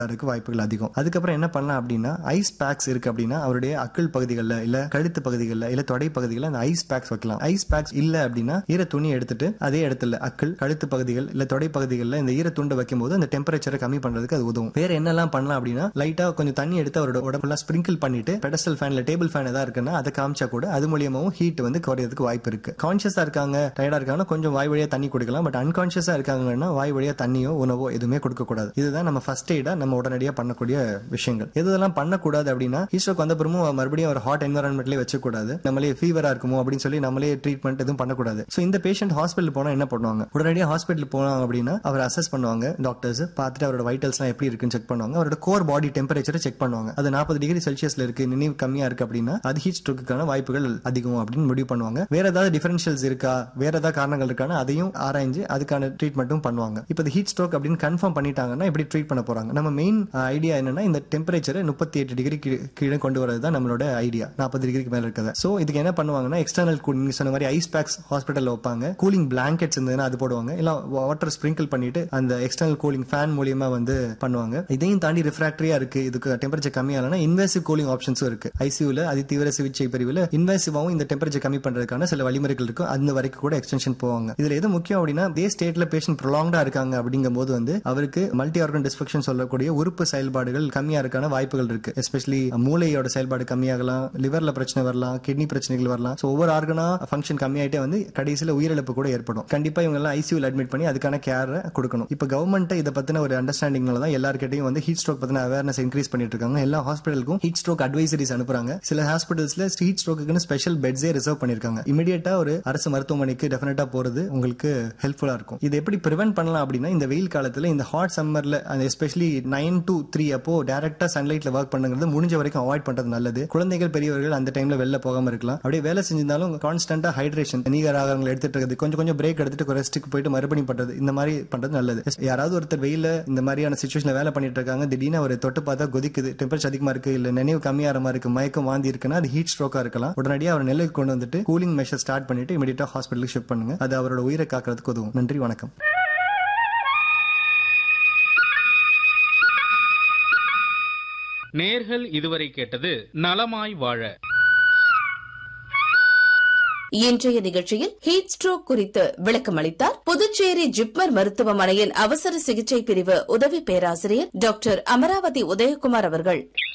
இருக்கு வாய்ப்புகள் அதிகம் அதுக்கப்புறம் என்ன பண்ணலாம் அப்படின்னா ஐஸ் பேக்ஸ் இருக்கு அப்படின்னா அவருடைய அக்கிள் பகுதிகளில் இல்ல கழுத்து பகுதிகளில் இல்ல தொடை பகுதிகளில் அந்த ஐஸ் பேக்ஸ் வைக்கலாம் ஐஸ் பேக்ஸ் இல்ல அப்படின்னா ஈர துணி எடுத்துட்டு அதே இடத்துல அக்கிள் கழுத்து பகுதிகள் இல்ல தொடை பகுதிகளில் இந்த ஈர துண்டு வைக்கும்போது அந்த டெம்பரேச்சரை கம்மி பண்றதுக்கு அது உதவும் வேற என்னெல்லாம் பண்ணலாம் அப்படின்னா லைட்டா கொஞ்சம் தண்ணி எடுத்து அவரோட உடம்புல ஸ்ப்ரிங்கிள் பண்ணிட்டு பெடஸ்டல் ஃபேன்ல டேபிள் ஃபேன் ஏதாவது இருக்குன்னா அதை காமிச்சா கூட அது மூலியமாவும் ஹீட் வந்து குறையறதுக்கு வாய்ப்பு இருக்கு கான்சியஸா இருக்காங்க டயர்டா இருக்காங்கன்னா கொஞ்சம் வாய் வழியா தண்ணி கொடுக்கலாம் பட் அன்கான்சியஸா இருக்காங்கன்னா வாய் வழியா தண்ணியோ உணவோ எதுவுமே கொடுக்க கூடாது இதுதான் நம்ம ஃபர்ஸ்ட் எய்டா நம்ம உடனடியா பண்ணக்கூடிய விஷயங்கள் எதெல்லாம் பண்ணக்கூடாது அப்படின்னா ஹீஸ்ட்ரோக் வந்த பிறமும் மறுபடியும் ஒரு ஹாட் என்வரன்மெண்ட்லேயே வச்சக்கூடாது நம்மளே ஃபீவரா இருக்குமோ அப்படின்னு சொல்லி நம்மளே ட்ரீட்மெண்ட் எதுவும் பண்ணக்கூடாது ஸோ இந்த பேஷண்ட் ஹாஸ்பிட்டல் போனா என்ன பண்ணுவாங்க உடனடியாக ஹாஸ்பிட்டல் போனாங்க அப்படின்னா அவர் அசஸ் பண்ணுவாங்க டாக்டர்ஸ் பார்த்துட்டு அவரோட வைட்டல்ஸ்லாம் எப்படி இருக்குன்னு செக் பண்ணுவாங்க அவரோட கோர் பாடி டெம்பரேச்சரை செக் பண்ணுவாங்க அது நாற்பது டிகிரி செல்சியஸ்ல இருக்கு நினைவு கம்மியா இருக்கு அப்படின்னா அது ஹீட் ஸ்ட்ரோக்குக்கான வாய்ப்புகள் அதிகம் அப்படின்னு முடிவு பண்ணுவாங்க வேற ஏதாவது டிஃபரன்ஷியல்ஸ் இருக்கா வேற ஏதாவது காரணங்கள் இருக்கான்னு அதையும் ஆராய்ஞ்சு அதுக்கான ட்ரீட்மெண்ட்டும் பண்ணுவாங்க இப்போ இது ஹீட் ஸ்ட்ரோக் அப்படின்னு கன்ஃபார்ம் பண்ணிட்டாங்கன்னா எப்படி ட்ரீட் பண்ண போறாங்க நம்ம மெயின் ஐடியா என்னன்னா இந்த டெம்பரேச்சரை முப்பத்தி எட்டு டிகிரி கீழே கொண்டு வரது தான் நம்மளோட ஐடியா நாற்பது டிகிரிக்கு மேல இருக்கிறது ஸோ இதுக்கு என்ன பண்ணுவாங்கன்னா எக்ஸ்டர்னல் கூலிங் சொன்ன மாதிரி ஐஸ் பேக்ஸ் ஹாஸ்பிட்டல்ல வைப்பாங்க கூலிங் பிளாங்கெட்ஸ் இருந்ததுன்னா அது போடுவாங்க இல்ல வாட்டர் ஸ்ப்ரிங்கிள் பண்ணிட்டு அந்த எக்ஸ்டர்னல் கூலிங் ஃபேன் மூலியமா வந்து பண்ணுவாங்க இதையும் தாண்டி ரிஃப்ராக்டரியா இருக்கு இதுக்கு டெம்பரேச்சர் கம்மியானா இன்வெசிவ் கூலிங் ஆப்ஷன்ஸும் இருக்கு ஐசியூல அதி தீவிர சிகிச்சை பிரிவில் இன்வெசிவாவும் இந்த டெம்பரேச்சர் கம்மி பண்றதுக்கான சில வழிமுறைகள் இருக்கும் அந்த வரைக்கும் கூட எக்ஸ்டென்ஷன் போவாங்க இதுல எது முக்கியம் அப்படின்னா இதே ஸ்டேட்ல பேஷண்ட் ப்ரொலாங்டா இருக்காங்க அப்படிங்கும் போது வந்து அவருக்கு மல்டி ஆர்கன் டிஸ்பெக்ஷன் சொல்லக்கூடிய உறுப்பு செயல்பாடுகள் கம்மியா இருக்கான வாய்ப்புகள் இருக்கு எஸ்பெஷலி மூளையோட செயல்பாடு கம்மியாகலாம் லிவர்ல பிரச்சனை வரலாம் கிட்னி பிரச்சனைகள் வரலாம் ஸோ ஒவ்வொரு ஆர்கனா ஃபங்க்ஷன் கம்மியாயிட்டே வந்து கடைசியில் உயிரிழப்பு கூட ஏற்படும் கண்டிப்பா இவங்க எல்லாம் ஐசியூல அட்மிட் பண்ணி அதுக்கான கேர் கொடுக்கணும் இப்போ கவர்மெண்ட் இதை பத்தின ஒரு அண்டர்ஸ்டாண்டிங்னால தான் எல்லாருக்கிட்டையும் வந்து ஹீட் ஸ்ட்ரோக் பத்தின அவேர்னஸ் இன்க்ரீஸ் பண்ணிட்டு இருக்காங்க எல்லா ஹாஸ்பிட்டலுக்கும் ஹீட் ஸ்ட்ரோக் அட்வைசரிஸ் அனுப்புறாங்க சில ஹாஸ்பிட்டல்ஸ்ல ஹீட் ஸ்ட்ரோக்குன்னு ஸ்பெஷல் பெட்ஸே ரிசர்வ் பண்ணிருக்காங்க இமீடியட்டா ஒரு அரசு மருத்துவமனைக்கு டெஃபினட்டா போறது உங்களுக்கு ஹெல்ப்ஃபுல்லா இருக்கும் இது எப்படி ப்ரிவென்ட் பண்ணலாம் அப்படின்னா இந்த வெயில் காலத்துல இந்த ஹாட் சம்மர்ல அந்த எஸ்பெஷலி நைன் டு த்ரீ அப்போ டேரக்டா சன்லைட்ல ஒர்க் பண்ணுங்கிறது முடிஞ்ச வரைக்கும் அவாய்ட் பண்றது நல்லது குழந்தைகள் பெரியவர்கள் அந்த டைம்ல வெளில போகாம இருக்கலாம் அப்படியே வேலை செஞ்சிருந்தாலும் கான்ஸ்டன்டா ஹைட்ரேஷன் நீகர் ஆகாரங்கள் எடுத்துட்டு இருக்குது கொஞ்சம் கொஞ்சம் பிரேக் எடுத்துட்டு ரெஸ்ட்டுக்கு போயிட்டு மறுபடியும் பண்றது இந்த மாதிரி பண்றது நல்லது யாராவது ஒருத்தர் வெயில இந்த மாதிரியான சுச்சுவேஷன்ல வேலை பண்ணிட்டு இருக்காங்க திடீர்னு ஒரு தொட்டு பார்த்தா கொதிக்குது டெம்பரேச்சர் அதிகமா இருக்கு இல்ல நினைவு கம்மியாகிற மாதிரி இருக்கு மயக்கம் வாந்தி இருக்குன்னா அது ஹீட் ஸ்ட்ரோக்கா இருக்கலாம் உடனடியாக அவர் நிலைக்கு கொண்டு வந்துட்டு கூலிங் மெஷர் ஸ்டார்ட் பண்ணிட்டு இமீடியட்டா ஹாஸ்பிட்டலுக்கு ஷிஃப்ட் பண்ணுங்க அது அவரோட உயிரை காக்கிறதுக்கு உதவும் நன்றி வணக்கம் நேர்கள் இதுவரை கேட்டது நலமாய் வாழ இன்றைய நிகழ்ச்சியில் ஹீட் ஸ்ட்ரோக் குறித்து விளக்கம் அளித்தார் புதுச்சேரி ஜிப்மர் மருத்துவமனையின் அவசர சிகிச்சை பிரிவு உதவி பேராசிரியர் டாக்டர் அமராவதி உதயகுமார் அவர்கள்